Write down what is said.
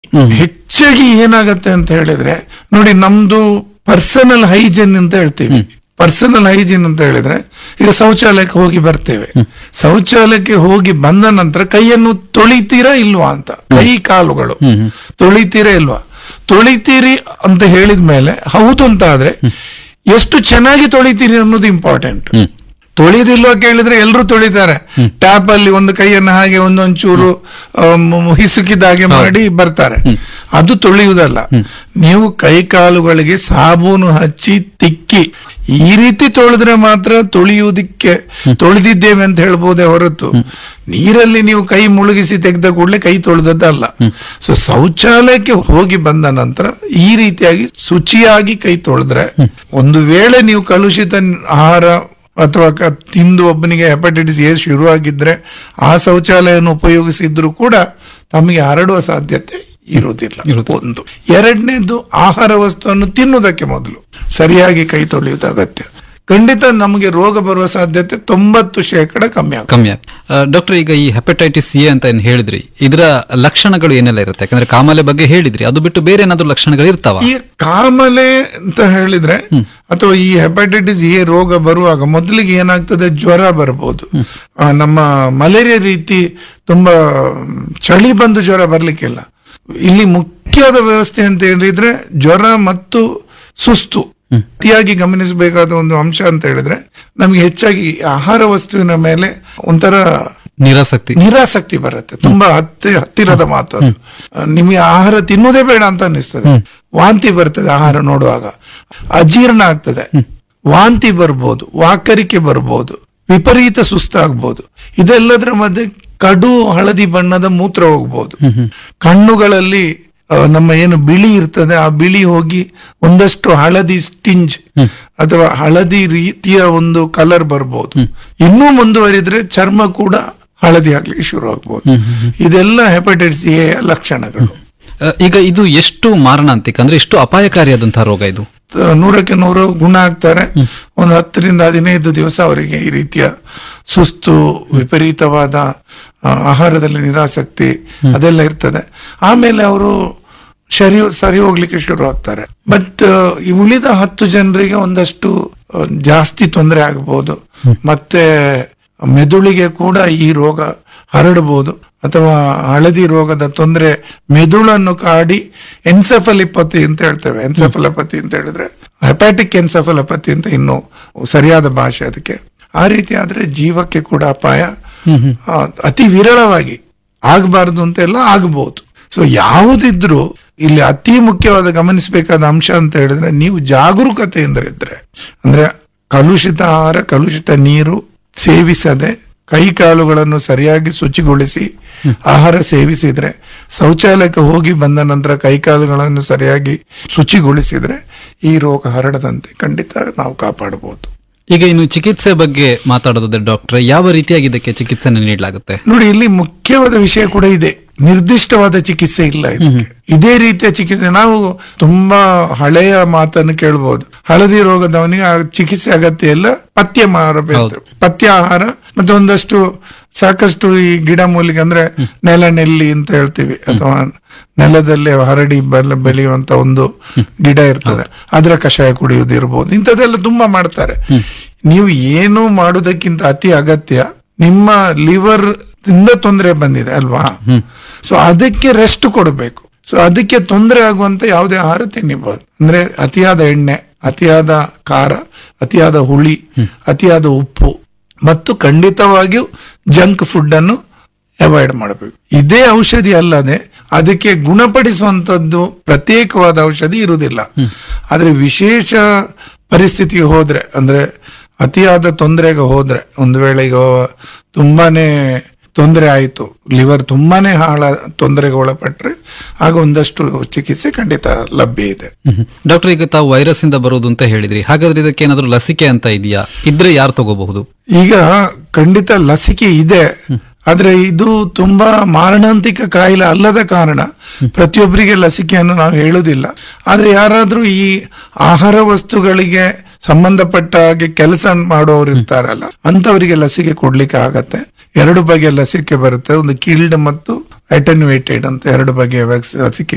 ಹೆಚ್ಚಾಗಿ ಏನಾಗತ್ತೆ ಅಂತ ಹೇಳಿದ್ರೆ ನೋಡಿ ನಮ್ದು ಪರ್ಸನಲ್ ಹೈಜಿನ್ ಅಂತ ಹೇಳ್ತೀವಿ ಪರ್ಸನಲ್ ಹೈಜಿನ್ ಅಂತ ಹೇಳಿದ್ರೆ ಈಗ ಶೌಚಾಲಯಕ್ಕೆ ಹೋಗಿ ಬರ್ತೇವೆ ಶೌಚಾಲಯಕ್ಕೆ ಹೋಗಿ ಬಂದ ನಂತರ ಕೈಯನ್ನು ತೊಳಿತೀರಾ ಇಲ್ವಾ ಅಂತ ಕೈ ಕಾಲುಗಳು ತೊಳಿತೀರಾ ಇಲ್ವಾ ತೊಳಿತೀರಿ ಅಂತ ಹೇಳಿದ ಮೇಲೆ ಹೌದು ಅಂತ ಆದ್ರೆ ಎಷ್ಟು ಚೆನ್ನಾಗಿ ತೊಳಿತೀರಿ ಅನ್ನೋದು ಇಂಪಾರ್ಟೆಂಟ್ ತೊಳಿದಿಲ್ವಾ ಕೇಳಿದ್ರೆ ಎಲ್ಲರೂ ತೊಳಿತಾರೆ ಟ್ಯಾಪ್ ಅಲ್ಲಿ ಒಂದು ಕೈಯನ್ನು ಹಾಗೆ ಒಂದೊಂಚೂರು ಆಮ್, ಹಿಸುಕಿದ ಹಾಗೆ ಮಾಡಿ ಬರ್ತಾರೆ ಅದು ತೊಳೆಯುವುದಲ್ಲ ನೀವು ಕೈ ಕಾಲುಗಳಿಗೆ ಸಾಬೂನು ಹಚ್ಚಿ ತಿಕ್ಕಿ ಈ ರೀತಿ ತೊಳೆದ್ರೆ ಮಾತ್ರ ತೊಳೆಯುವುದಕ್ಕೆ ತೊಳೆದಿದ್ದೇವೆ ಅಂತ ಹೇಳ್ಬೋದೇ ಹೊರತು ನೀರಲ್ಲಿ ನೀವು ಕೈ ಮುಳುಗಿಸಿ ತೆಗೆದ ಕೂಡಲೇ ಕೈ ತೊಳೆದದ್ದಲ್ಲ ಸೊ ಶೌಚಾಲಯಕ್ಕೆ ಹೋಗಿ ಬಂದ ನಂತರ ಈ ರೀತಿಯಾಗಿ ಶುಚಿಯಾಗಿ ಕೈ ತೊಳೆದ್ರೆ ಒಂದು ವೇಳೆ ನೀವು ಕಲುಷಿತ ಆಹಾರ ಅಥವಾ ಕ- ತಿಂದು ಒಬ್ಬನಿಗೆ ಹೆಪಟೈಟಿಸ್ ಎ ಶುರುವಾಗಿದ್ರೆ ಆ ಶೌಚಾಲಯವನ್ನು ಉಪಯೋಗಿಸಿದ್ರು ಕೂಡ ತಮಗೆ ಹರಡುವ ಸಾಧ್ಯತೆ ಇರುವುದಿಲ್ಲ ಒಂದು ಎರಡನೇದು ಆಹಾರ ವಸ್ತುವನ್ನು ತಿನ್ನುವುದಕ್ಕೆ ಮೊದಲು ಸರಿಯಾಗಿ ಕೈ ತೊಳೆಯುವುದು ಅಗತ್ಯ ಖಂಡಿತ ನಮಗೆ ರೋಗ ಬರುವ ಸಾಧ್ಯತೆ ತೊಂಬತ್ತು ಶೇಕಡ ಕಮ್ಮಿ ಆಗುತ್ತೆ ಕಮ್ಮಿ ಡಾಕ್ಟರ್ ಈಗ ಈ ಹೆಪಟೈಟಿಸ್ ಎ ಅಂತ ಏನ್ ಹೇಳಿದ್ರಿ ಇದರ ಲಕ್ಷಣಗಳು ಏನೆಲ್ಲ ಇರುತ್ತೆ ಯಾಕಂದ್ರೆ ಕಾಮಾಲೆ ಬಗ್ಗೆ ಹೇಳಿದ್ರಿ ಅದು ಬಿಟ್ಟು ಬೇರೆ ಏನಾದ್ರು ಲಕ್ಷಣಗಳು ಇರ್ತಾವ ಈ ಕಾಮಲೆ ಅಂತ ಹೇಳಿದ್ರೆ ಅಥವಾ ಈ ಹೆಪಟೈಟಿಸ್ ಎ ರೋಗ ಬರುವಾಗ ಮೊದಲಿಗೆ ಏನಾಗ್ತದೆ ಜ್ವರ ಬರ್ಬೋದು ಆ, ನಮ್ಮ ಮಲೇರಿಯಾ ರೀತಿ ತುಂಬಾ ಚಳಿ ಬಂದು ಜ್ವರ ಬರ್ಲಿಕ್ಕಿಲ್ಲ ಇಲ್ಲಿ ಮುಖ್ಯವಾದ ವ್ಯವಸ್ಥೆ ಅಂತ ಹೇಳಿದ್ರೆ ಜ್ವರ ಮತ್ತು ಸುಸ್ತು ಅತಿಯಾಗಿ ಗಮನಿಸಬೇಕಾದ ಒಂದು ಅಂಶ ಅಂತ ಹೇಳಿದ್ರೆ ನಮ್ಗೆ ಹೆಚ್ಚಾಗಿ ಈ ಆಹಾರ ವಸ್ತುವಿನ ಮೇಲೆ ಒಂಥರ ನಿರಾಸಕ್ತಿ ನಿರಾಸಕ್ತಿ ಬರುತ್ತೆ ತುಂಬಾ ಹತ್ತಿ ಹತ್ತಿರದ ಮಾತು ಅದು ನಿಮಗೆ ಆಹಾರ ತಿನ್ನುವುದೇ ಬೇಡ ಅಂತ ಅನಿಸ್ತದೆ ವಾಂತಿ ಬರ್ತದೆ ಆಹಾರ ನೋಡುವಾಗ ಅಜೀರ್ಣ ಆಗ್ತದೆ ವಾಂತಿ ಬರ್ಬೋದು ವಾಕರಿಕೆ ಬರ್ಬೋದು ವಿಪರೀತ ಸುಸ್ತಾಗ್ಬೋದು ಇದೆಲ್ಲದರ ಮಧ್ಯೆ ಕಡು ಹಳದಿ ಬಣ್ಣದ ಮೂತ್ರ ಹೋಗ್ಬೋದು ಕಣ್ಣುಗಳಲ್ಲಿ ಆ, ನಮ್ಮ ಏನು ಬಿಳಿ ಇರ್ತದೆ ಆ ಬಿಳಿ ಹೋಗಿ ಒಂದಷ್ಟು ಹಳದಿ ಸ್ಟಿಂಜ್ ಅಥವಾ ಹಳದಿ ರೀತಿಯ ಒಂದು ಕಲರ್ ಬರ್ಬೋದು ಇನ್ನೂ ಮುಂದುವರಿದ್ರೆ ಚರ್ಮ ಕೂಡ ಹಳದಿ ಆಗ್ಲಿಕ್ಕೆ ಶುರು ಆಗ್ಬೋದು ಇದೆಲ್ಲ ಹೆಪಟೈಟಿಸ್ ಎ ಲಕ್ಷಣಗಳು ಆ, ಈಗ ಇದು ಎಷ್ಟು ಮಾರಣಾಂತಿಕ ಅಂದ್ರೆ ಎಷ್ಟು ಅಪಾಯಕಾರಿಯಾದಂತಹ ರೋಗ ಇದು ತ- ನೂರಕ್ಕೆ ನೂರು ಗುಣ ಆಗ್ತಾರೆ ಒಂದು ಹತ್ತರಿಂದ ಹದಿನೈದು ದಿವಸ ಅವರಿಗೆ ಈ ರೀತಿಯ ಸುಸ್ತು ವಿಪರೀತವಾದ ಆ, ಆಹಾರದಲ್ಲಿ ನಿರಾಸಕ್ತಿ ಅದೆಲ್ಲ ಇರ್ತದೆ ಆಮೇಲೆ ಅವರು ಸರಿ ಸರಿ ಹೋಗ್ಲಿಕ್ಕೆ ಶುರು ಆಗ್ತಾರೆ ಬಟ್ ಈ ಉಳಿದ ಹತ್ತು ಜನರಿಗೆ ಒಂದಷ್ಟು ಆ, ಜಾಸ್ತಿ ತೊಂದರೆ ಆಗಬಹುದು ಮತ್ತೆ ಮೆದುಳಿಗೆ ಕೂಡ ಈ ರೋಗ ಹರಡಬಹುದು ಅಥವಾ ಹಳದಿ ರೋಗದ ತೊಂದರೆ ಮೆದುಳನ್ನು ಕಾಡಿ ಎನ್ಸೆಫಲಿಪತಿ ಅಂತ ಹೇಳ್ತೇವೆ ಎನ್ಸೆಫಲಪತಿ ಅಂತ ಹೇಳಿದ್ರೆ ಹೆಪಾಟಿಕ್ ಎನ್ಸೆಫಲಪತಿ ಅಂತ ಇನ್ನು ಸರಿಯಾದ ಭಾಷೆ ಅದಕ್ಕೆ ಆ ರೀತಿ ಆದ್ರೆ ಜೀವಕ್ಕೆ ಕೂಡ ಅಪಾಯ ಆ, ಅತಿ ವಿರಳವಾಗಿ ಆಗಬಾರದು ಅಂತ ಎಲ್ಲ ಆಗಬಹುದು ಸೊ ಯಾವುದಿದ್ರು ಇಲ್ಲಿ ಅತಿ ಮುಖ್ಯವಾದ ಗಮನಿಸಬೇಕಾದ ಅಂಶ ಅಂತ ಹೇಳಿದ್ರೆ ನೀವು ಜಾಗರೂಕತೆಯಿಂದ ಇದ್ರೆ ಅಂದ್ರೆ ಕಲುಷಿತ ಆಹಾರ ಕಲುಷಿತ ನೀರು ಸೇವಿಸದೆ ಕೈ ಕಾಲುಗಳನ್ನು ಸರಿಯಾಗಿ ಶುಚಿಗೊಳಿಸಿ ಆಹಾರ ಸೇವಿಸಿದ್ರೆ ಶೌಚಾಲಯಕ್ಕೆ ಹೋಗಿ ಬಂದ ನಂತರ ಕೈ ಕಾಲುಗಳನ್ನು ಸರಿಯಾಗಿ ಶುಚಿಗೊಳಿಸಿದ್ರೆ ಈ ರೋಗ ಹರಡದಂತೆ ಖಂಡಿತ ನಾವು ಕಾಪಾಡಬಹುದು ಈಗ ಇನ್ನು ಚಿಕಿತ್ಸೆ ಬಗ್ಗೆ ಮಾತಾಡೋದಾದ್ರೆ ಡಾಕ್ಟರ್ ಯಾವ ರೀತಿಯಾಗಿ ಇದಕ್ಕೆ ಚಿಕಿತ್ಸೆನ ನೀಡಲಾಗುತ್ತೆ ನೋಡಿ ಇಲ್ಲಿ ಮುಖ್ಯವಾದ ವಿಷಯ ಕೂಡ ಇದೆ ನಿರ್ದಿಷ್ಟವಾದ ಚಿಕಿತ್ಸೆ ಇಲ್ಲ ಇದಕ್ಕೆ ಇದೇ ರೀತಿಯ ಚಿಕಿತ್ಸೆ ನಾವು ತುಂಬಾ ಹಳೆಯ ಮಾತನ್ನು ಕೇಳಬಹುದು ಹಳದಿ ರೋಗದವನಿಗೆ ಆ ಚಿಕಿತ್ಸೆ ಅಗತ್ಯ ಇಲ್ಲ ಪಥ್ಯ ಮಾಡಬೇಕು ಪಥ್ಯ ಆಹಾರ ಮತ್ತೆ ಒಂದಷ್ಟು ಸಾಕಷ್ಟು ಈ ಗಿಡ ಮೂಲಿಕೆ ಅಂದ್ರೆ ನೆಲ ನೆಲ್ಲಿ ಅಂತ ಹೇಳ್ತೀವಿ ಅಥವಾ ನೆಲದಲ್ಲಿ ಹರಡಿ ಬೆಲೆ ಬೆಳೆಯುವಂತ ಒಂದು ಗಿಡ ಇರ್ತದೆ ಅದರ ಕಷಾಯ ಕುಡಿಯುವುದು ಇರ್ಬೋದು ಇಂಥದ್ದೆಲ್ಲ ತುಂಬಾ ಮಾಡ್ತಾರೆ ನೀವು ಏನು ಮಾಡುವುದಕ್ಕಿಂತ ಅತಿ ಅಗತ್ಯ ನಿಮ್ಮ ಲಿವರ್ ಇಂದ ತೊಂದರೆ ಬಂದಿದೆ ಅಲ್ವಾ ಸೊ ಅದಕ್ಕೆ ರೆಸ್ಟ್ ಕೊಡಬೇಕು ಸೊ ಅದಕ್ಕೆ ತೊಂದರೆ ಆಗುವಂತ ಯಾವುದೇ ಆಹಾರ ತಿನ್ನಬಹುದು ಅಂದ್ರೆ ಅತಿಯಾದ ಎಣ್ಣೆ ಅತಿಯಾದ ಖಾರ ಅತಿಯಾದ ಹುಳಿ ಅತಿಯಾದ ಉಪ್ಪು ಮತ್ತು ಖಂಡಿತವಾಗಿಯೂ ಜಂಕ್ ಫುಡ್ ಅನ್ನು ಅವಾಯ್ಡ್ ಮಾಡಬೇಕು ಇದೇ ಔಷಧಿ ಅಲ್ಲದೆ ಅದಕ್ಕೆ ಗುಣಪಡಿಸುವಂತದ್ದು ಪ್ರತ್ಯೇಕವಾದ ಔಷಧಿ ಇರುವುದಿಲ್ಲ ಆದ್ರೆ ವಿಶೇಷ ಪರಿಸ್ಥಿತಿಗೆ ಹೋದ್ರೆ ಅಂದ್ರೆ ಅತಿಯಾದ ತೊಂದರೆಗೆ ಹೋದ್ರೆ ಒಂದು ವೇಳೆ ಈಗ ತುಂಬಾನೇ ತೊಂದರೆ ಆಯಿತು ಲಿವರ್ ತುಂಬಾನೇ ಹಾಳ ತೊಂದರೆಗೆ ಒಳಪಟ್ರೆ ಆಗ ಒಂದಷ್ಟು ಚಿಕಿತ್ಸೆ ಖಂಡಿತ ಲಭ್ಯ ಇದೆ ಡಾಕ್ಟರ್ ಈಗ ತಾವು ವೈರಸ್ ಇಂದ ಬರೋದು ಅಂತ ಹೇಳಿದ್ರಿ ಹಾಗಾದ್ರೆ ಇದಕ್ಕೆ ಏನಾದ್ರು ಲಸಿಕೆ ಅಂತ ಇದೆಯಾ ಇದ್ರೆ ಯಾರು ತಗೋಬಹುದು ಈಗ ಖಂಡಿತ ಲಸಿಕೆ ಇದೆ ಆದ್ರೆ ಇದು ತುಂಬಾ ಮಾರಣಾಂತಿಕ ಕಾಯಿಲೆ ಅಲ್ಲದ ಕಾರಣ ಪ್ರತಿಯೊಬ್ಬರಿಗೆ ಲಸಿಕೆಯನ್ನು ನಾವು ಹೇಳುವುದಿಲ್ಲ ಆದ್ರೆ ಯಾರಾದ್ರೂ ಈ ಆಹಾರ ವಸ್ತುಗಳಿಗೆ ಸಂಬಂಧಪಟ್ಟ ಹಾಗೆ ಕೆಲಸ ಮಾಡುವವರು ಇರ್ತಾರಲ್ಲ ಅಂತವರಿಗೆ ಲಸಿಕೆ ಕೊಡ್ಲಿಕ್ಕೆ ಆಗತ್ತೆ ಎರಡು ಬಗೆಯ ಲಸಿಕೆ ಬರುತ್ತೆ ಒಂದು ಕೀಲ್ಡ್ ಮತ್ತು ಅಟೆನ್ಯೂಟೆಡ್ ಅಂತ ಎರಡು ಬಗೆಯ ವ್ಯಾಕ್ಸ್- ಲಸಿಕೆ